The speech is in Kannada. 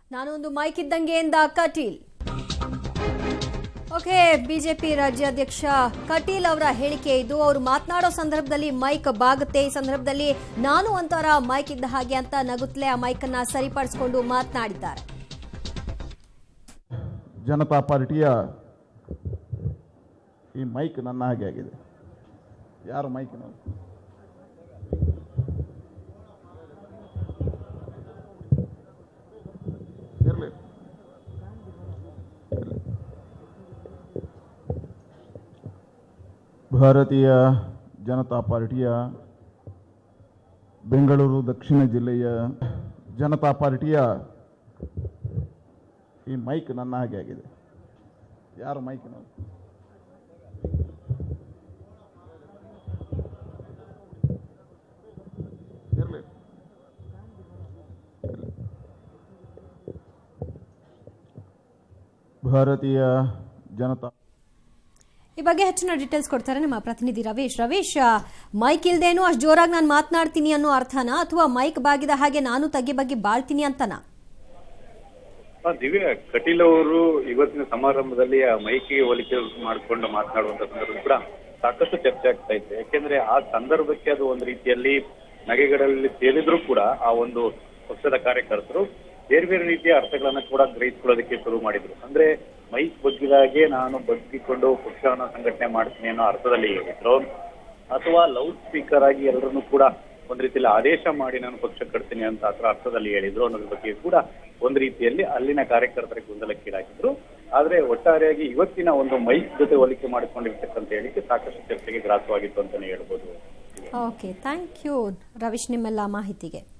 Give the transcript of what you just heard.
ನಾನೊಂದು ಮೈಕ್ ಇದ್ದಂಗೆ ಎಂದ ಕಟೀಲ್ ಓಕೆ ಬಿಜೆಪಿ ರಾಜ್ಯಾಧ್ಯಕ್ಷ ಕಟೀಲ್ ಅವರ ಹೇಳಿಕೆ ಇದು ಅವರು ಮಾತನಾಡೋ ಸಂದರ್ಭದಲ್ಲಿ ಮೈಕ್ ಬಾಗುತ್ತೆ ಈ ಸಂದರ್ಭದಲ್ಲಿ ನಾನು ಒಂಥರ ಮೈಕ್ ಇದ್ದ ಹಾಗೆ ಅಂತ ನಗುತ್ತಲೇ ಆ ಮೈಕ್ ಅನ್ನ ಸರಿಪಡಿಸಿಕೊಂಡು ಮಾತನಾಡಿದ್ದಾರೆ ಜನತಾ ಪಾರ್ಟಿಯ ಈ ಮೈಕ್ ನನ್ನ ಹಾಗೆ ಆಗಿದೆ ಯಾರು ಮೈಕ್ ಇರಲಿ ಭಾರತೀಯ ಜನತಾ ಪಾರ್ಟಿಯ ಬೆಂಗಳೂರು ದಕ್ಷಿಣ ಜಿಲ್ಲೆಯ ಜನತಾ ಪಾರ್ಟಿಯ ಈ ಮೈಕ್ ನನ್ನ ಹಾಗೆ ಆಗಿದೆ ಯಾರು ಮೈಕ್ ಇರಲಿ ಭಾರತೀಯ ಜನತಾ ಈ ಬಗ್ಗೆ ಹೆಚ್ಚಿನ ಡೀಟೇಲ್ಸ್ ಕೊಡ್ತಾರೆ ನಮ್ಮ ಪ್ರತಿನಿಧಿ ರವೀಶ್ ರವೀಶ್ ಮೈಕ್ ಇಲ್ದೇನು ಅಷ್ಟು ಜೋರಾಗಿ ನಾನು ಮಾತನಾಡ್ತೀನಿ ಅನ್ನೋ ಅರ್ಥನಾ ಅಥವಾ ಮೈಕ್ ಬಾಗಿದ ಹಾಗೆ ನಾನು ತಗ್ಗಿ ಬಗ್ಗೆ ಬಾಳ್ತೀನಿ ಅಂತನಾ ಆ, ದಿವ್ಯಾ ಕಟೀಲ್ ಅವರು ಇವತ್ತಿನ ಸಮಾರಂಭದಲ್ಲಿ ಆ ಮೈಕಿಗೆ ಹೋಲಿಕೆ ಮಾಡಿಕೊಂಡು ಮಾತನಾಡುವಂತ ಸಂದರ್ಭ ಕೂಡ ಸಾಕಷ್ಟು ಚರ್ಚೆ ಆಗ್ತಾ ಇದೆ ಯಾಕೆಂದ್ರೆ ಆ ಸಂದರ್ಭಕ್ಕೆ ಅದು ಒಂದು ರೀತಿಯಲ್ಲಿ ನಗೆಗಳಲ್ಲಿ ತೇಲಿದ್ರು ಕೂಡ ಆ ಒಂದು ಪಕ್ಷದ ಕಾರ್ಯಕರ್ತರು ಬೇರೆ ಬೇರೆ ರೀತಿಯ ಅರ್ಥಗಳನ್ನ ಕೂಡ ಗ್ರಹಿಸಿಕೊಳ್ಳೋದಕ್ಕೆ ಶುರು ಮಾಡಿದ್ರು ಅಂದ್ರೆ ಮೈಕ್ ಬಗ್ಗಿದಾಗೆ ನಾನು ಬಗ್ಗಿಕೊಂಡು ಪಕ್ಷವನ್ನ ಸಂಘಟನೆ ಮಾಡ್ತೀನಿ ಅನ್ನೋ ಅರ್ಥದಲ್ಲಿ ಹೇಳಿದ್ರು ಅಥವಾ ಲೌಡ್ ಸ್ಪೀಕರ್ ಆಗಿ ಎಲ್ಲರನ್ನು ಕೂಡ ಒಂದ್ ರೀತಿಯಲ್ಲಿ ಆದೇಶ ಮಾಡಿ ನಾನು ಪಕ್ಷ ಕಟ್ತೀನಿ ಅಂತ ಅದರ ಅರ್ಥದಲ್ಲಿ ಹೇಳಿದ್ರು ಅನ್ನೋದ್ರ ಬಗ್ಗೆ ಕೂಡ ಒಂದ್ ರೀತಿಯಲ್ಲಿ ಅಲ್ಲಿನ ಕಾರ್ಯಕರ್ತರ ಗೊಂದಲಕ್ಕೀಡಾಗಿದ್ರು ಆದ್ರೆ ಒಟ್ಟಾರೆಯಾಗಿ ಇವತ್ತಿನ ಒಂದು ಮೈಕ್ ಜೊತೆ ಹೋಲಿಕೆ ಮಾಡಿಕೊಂಡಿರ್ತಕ್ಕಂಥ ಹೇಳಿಕೆ ಸಾಕಷ್ಟು ಚರ್ಚೆಗೆ ಗ್ರಾಸವಾಗಿತ್ತು ಅಂತಾನೆ ಹೇಳ್ಬೋದು ಓಕೆ ಥ್ಯಾಂಕ್ ಯು ರವೀಶ್ ನಿಮ್ಮೆಲ್ಲ ಮಾಹಿತಿಗೆ